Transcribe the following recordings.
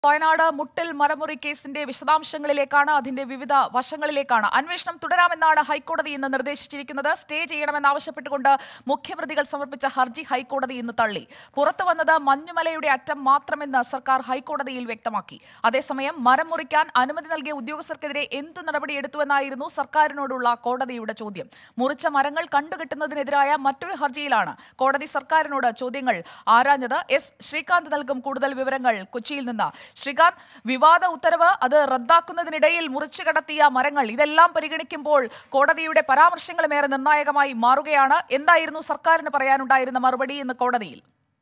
വയനാട് മുട്ടിൽ മരമുറി കേസിന്റെ വിശദാംശങ്ങളിലേക്കാണ് അതിന്റെ വിവിധ വശങ്ങളിലേക്കാണ് അന്വേഷണം തുടരാമെന്നാണ് ഹൈക്കോടതി ഇന്ന് നിർദ്ദേശിച്ചിരിക്കുന്നത് സ്റ്റേ ചെയ്യണമെന്നാവശ്യപ്പെട്ടുകൊണ്ട് മുഖ്യപ്രതികൾ സമർപ്പിച്ച ഹർജി ഹൈക്കോടതി ഇന്ന് തള്ളി പുറത്തു വന്നത് മഞ്ഞുമലയുടെ അറ്റം മാത്രമെന്ന് സർക്കാർ ഹൈക്കോടതിയിൽ വ്യക്തമാക്കി അതേസമയം മരം മുറിക്കാൻ അനുമതി നൽകിയ ഉദ്യോഗസ്ഥർക്കെതിരെ എന്തു നടപടിയെടുത്തുവെന്നായിരുന്നു സർക്കാരിനോടുള്ള കോടതിയുടെ ചോദ്യം മുറിച്ച മരങ്ങൾ കണ്ടുകെട്ടുന്നതിനെതിരായ മറ്റൊരു ഹർജിയിലാണ് കോടതി സർക്കാരിനോട് ചോദ്യങ്ങൾ ആരാഞ്ഞത് എസ് ശ്രീകാന്ത് നൽകും കൂടുതൽ വിവരങ്ങൾ കൊച്ചിയിൽ നിന്ന് ശ്രീകാന്ത് വിവാദ ഉത്തരവ് അത് റദ്ദാക്കുന്നതിനിടയിൽ മുറിച്ചു കടത്തിയ മരങ്ങൾ ഇതെല്ലാം പരിഗണിക്കുമ്പോൾ കോടതിയുടെ പരാമർശങ്ങളും ഏറെ നിർണായകമായി മാറുകയാണ് എന്തായിരുന്നു സർക്കാരിന് പറയാനുണ്ടായിരുന്ന മറുപടി എന്ന് കോടതിയിൽ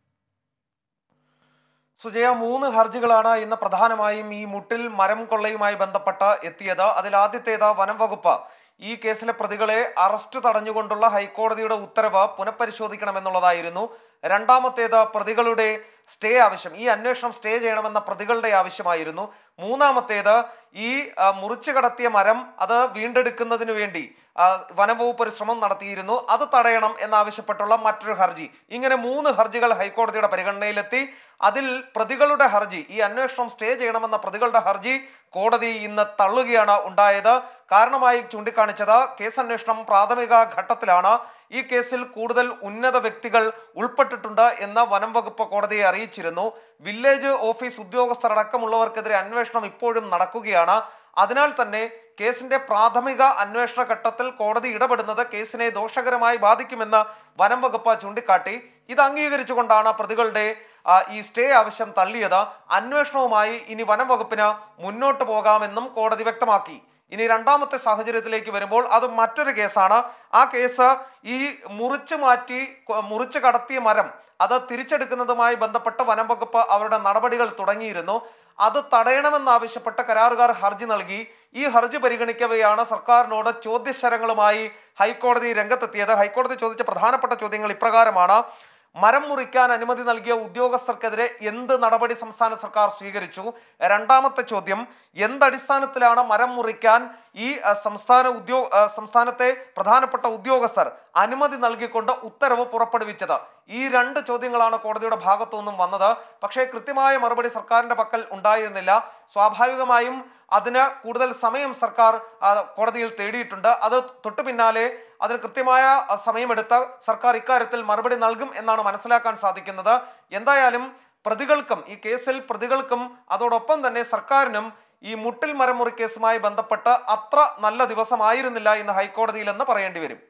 സുജയ മൂന്ന് ഹർജികളാണ് ഇന്ന് പ്രധാനമായും ഈ മുട്ടിൽ മരം കൊള്ളയുമായി ബന്ധപ്പെട്ട് എത്തിയത് അതിൽ ആദ്യത്തേത് വനം വകുപ്പ് ഈ കേസിലെ പ്രതികളെ അറസ്റ്റ് തടഞ്ഞുകൊണ്ടുള്ള ഹൈക്കോടതിയുടെ ഉത്തരവ് പുനഃപരിശോധിക്കണമെന്നുള്ളതായിരുന്നു രണ്ടാമത്തേത് പ്രതികളുടെ സ്റ്റേ ആവശ്യം ഈ അന്വേഷണം സ്റ്റേ ചെയ്യണമെന്ന പ്രതികളുടെ ആവശ്യമായിരുന്നു മൂന്നാമത്തേത് ഈ ആ, മുറിച്ചു കടത്തിയ മരം അത് വീണ്ടെടുക്കുന്നതിന് വേണ്ടി ആ, വനംവകുപ്പ് ഒരു ശ്രമം നടത്തിയിരുന്നു അത് തടയണം എന്നാവശ്യപ്പെട്ടുള്ള മറ്റൊരു ഹർജി ഇങ്ങനെ മൂന്ന് ഹർജികൾ ഹൈക്കോടതിയുടെ പരിഗണനയിലെത്തി അതിൽ പ്രതികളുടെ ഹർജി ഈ അന്വേഷണം സ്റ്റേ ചെയ്യണമെന്ന പ്രതികളുടെ ഹർജി കോടതി ഇന്ന് തള്ളുകയാണ് ഉണ്ടായത് കാരണമായി ചൂണ്ടിക്കാണിച്ചത് കേസ് അന്വേഷണം പ്രാഥമിക ഘട്ടത്തിലാണ് ഈ കേസിൽ കൂടുതൽ ഉന്നത വ്യക്തികൾ ഉൾപ്പെട്ടിട്ടുണ്ട് എന്ന് വനം വകുപ്പ് കോടതിയെ അറിയിച്ചിരുന്നു വില്ലേജ് ഓഫീസ് ഉദ്യോഗസ്ഥരടക്കമുള്ളവർക്കെതിരെ അന്വേഷണം ഇപ്പോഴും നടക്കുകയാണ് അതിനാൽ തന്നെ കേസിന്റെ പ്രാഥമിക അന്വേഷണ ഘട്ടത്തിൽ കോടതി ഇടപെടുന്നത് കേസിനെ ദോഷകരമായി ബാധിക്കുമെന്ന് വനം വകുപ്പ് ചൂണ്ടിക്കാട്ടി ഇത് അംഗീകരിച്ചുകൊണ്ടാണ് പ്രതികളുടെ ആ, ഈ സ്റ്റേ ആവശ്യം തള്ളിയത് അന്വേഷണവുമായി ഇനി വനം വകുപ്പിന് മുന്നോട്ട് പോകാമെന്നും കോടതി വ്യക്തമാക്കി ഇനി രണ്ടാമത്തെ സാഹചര്യത്തിലേക്ക് വരുമ്പോൾ അത് മറ്റൊരു കേസാണ് ആ കേസ് ഈ മുറിച്ചു മാറ്റി കൊ- മുറിച്ചു കടത്തിയ മരം അത് തിരിച്ചെടുക്കുന്നതുമായി ബന്ധപ്പെട്ട് വനം വകുപ്പ് അവരുടെ നടപടികൾ തുടങ്ങിയിരുന്നു അത് തടയണമെന്നാവശ്യപ്പെട്ട് കരാറുകാർ ഹർജി നൽകി ഈ ഹർജി പരിഗണിക്കവെയാണ് സർക്കാരിനോട് ചോദ്യശരങ്ങളുമായി ഹൈക്കോടതി രംഗത്തെത്തിയത് ഹൈക്കോടതി ചോദിച്ച പ്രധാനപ്പെട്ട ചോദ്യങ്ങൾ ഇപ്രകാരമാണ് മരം മുറിക്കാൻ അനുമതി നൽകിയ ഉദ്യോഗസ്ഥർക്കെതിരെ എന്ത് നടപടി സംസ്ഥാന സർക്കാർ സ്വീകരിച്ചു രണ്ടാമത്തെ ചോദ്യം എന്തടിസ്ഥാനത്തിലാണ് മരം മുറിക്കാൻ ഈ അഹ്, സംസ്ഥാന ഉദ്യോഗ അഹ്, സംസ്ഥാനത്തെ പ്രധാനപ്പെട്ട ഉദ്യോഗസ്ഥർ അനുമതി നൽകിക്കൊണ്ട് ഉത്തരവ് പുറപ്പെടുവിച്ചത് ഈ രണ്ട് ചോദ്യങ്ങളാണ് കോടതിയുടെ ഭാഗത്തു നിന്നും വന്നത് പക്ഷേ കൃത്യമായ മറുപടി സർക്കാരിന്റെ പക്കൽ ഉണ്ടായിരുന്നില്ല സ്വാഭാവികമായും അതിന് കൂടുതൽ സമയം സർക്കാർ ആ, കോടതിയിൽ തേടിയിട്ടുണ്ട് അത് തൊട്ടു പിന്നാലെ അതിന് കൃത്യമായ ആ, സമയമെടുത്ത് സർക്കാർ ഇക്കാര്യത്തിൽ മറുപടി നൽകും എന്നാണ് മനസ്സിലാക്കാൻ സാധിക്കുന്നത് എന്തായാലും പ്രതികൾക്കും ഈ കേസിൽ പ്രതികൾക്കും അതോടൊപ്പം തന്നെ സർക്കാരിനും ഈ മുട്ടിൽ മരമുറി കേസുമായി ബന്ധപ്പെട്ട് അത്ര നല്ല ദിവസമായിരുന്നില്ല ഇന്ന് ഹൈക്കോടതിയിൽ എന്ന് പറയേണ്ടി വരും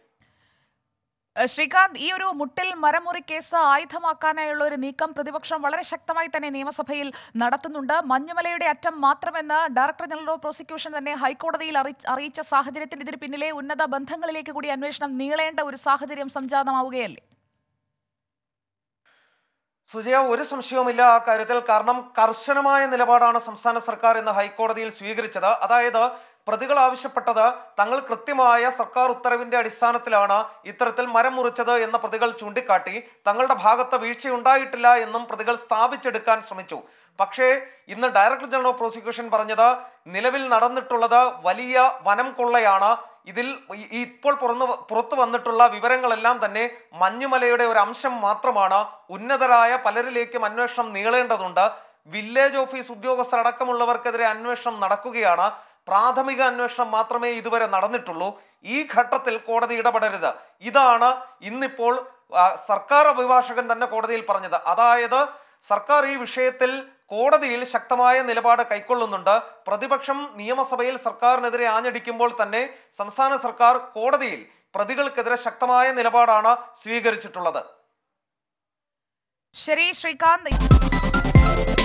ഏഹ് ശ്രീകാന്ത് ഈ ഒരു മുട്ടിൽ മരമുറി കേസ് ആയുധമാക്കാനായുള്ള ഒരു നീക്കം പ്രതിപക്ഷം വളരെ ശക്തമായി തന്നെ നിയമസഭയിൽ നടത്തുന്നുണ്ട് മഞ്ഞുമലയുടെ അറ്റം മാത്രമെന്ന് ഡയറക്ടർ ജനറൽ ഓഫ് പ്രോസിക്യൂഷൻ തന്നെ ഹൈക്കോടതിയിൽ അറി- അറിയിച്ച സാഹചര്യത്തിൽ ഇതിന് പിന്നിലെ ഉന്നത ബന്ധങ്ങളിലേക്ക് കൂടി അന്വേഷണം നീളേണ്ട ഒരു സാഹചര്യം സംജാതമാവുകയല്ലേ സുജയ ഒരു സംശയവുമില്ല ആ കാര്യത്തിൽ കാരണം കർശനമായ നിലപാടാണ് സംസ്ഥാന സർക്കാർ ഇന്ന് ഹൈക്കോടതിയിൽ സ്വീകരിച്ചത് അതായത് പ്രതികൾ ആവശ്യപ്പെട്ടത് തങ്ങൾ കൃത്യമായ സർക്കാർ ഉത്തരവിന്റെ അടിസ്ഥാനത്തിലാണ് ഇത്തരത്തിൽ മരം മുറിച്ചത് എന്ന പ്രതികൾ ചൂണ്ടിക്കാട്ടി തങ്ങളുടെ ഭാഗത്ത് വീഴ്ചയുണ്ടായിട്ടില്ല എന്നും പ്രതികൾ സ്ഥാപിച്ചെടുക്കാൻ ശ്രമിച്ചു പക്ഷേ ഇന്ന് ഡയറക്ടർ ജനറൽ ഓഫ് പ്രോസിക്യൂഷൻ പറഞ്ഞത് നിലവിൽ നടന്നിട്ടുള്ളത് വലിയ വനം കൊള്ളയാണ് ഇതിൽ ഈ- ഈ ഇപ്പോൾ പുറന്നു പുറത്തു വന്നിട്ടുള്ള വിവരങ്ങളെല്ലാം തന്നെ മഞ്ഞുമലയുടെ ഒരു അംശം മാത്രമാണ് ഉന്നതരായ പലരിലേക്കും അന്വേഷണം നീളേണ്ടതുണ്ട് വില്ലേജ് ഓഫീസ് ഉദ്യോഗസ്ഥരടക്കമുള്ളവർക്കെതിരെ അന്വേഷണം നടക്കുകയാണ് പ്രാഥമിക അന്വേഷണം മാത്രമേ ഇതുവരെ നടന്നിട്ടുള്ളൂ ഈ ഘട്ടത്തിൽ കോടതി ഇടപെടരുത് ഇതാണ് ഇന്നിപ്പോൾ ആ, സർക്കാർ അഭിഭാഷകൻ തന്നെ കോടതിയിൽ പറഞ്ഞത് അതായത് സർക്കാർ ഈ വിഷയത്തിൽ കോടതിയിൽ ശക്തമായ നിലപാട് കൈക്കൊള്ളുന്നുണ്ട് പ്രതിപക്ഷം നിയമസഭയിൽ സർക്കാരിനെതിരെ ആഞ്ഞടിക്കുമ്പോൾ തന്നെ സംസ്ഥാന സർക്കാർ കോടതിയിൽ പ്രതികൾക്കെതിരെ ശക്തമായ നിലപാടാണ് സ്വീകരിച്ചിട്ടുള്ളത് ശരി ശ്രീകാന്ത്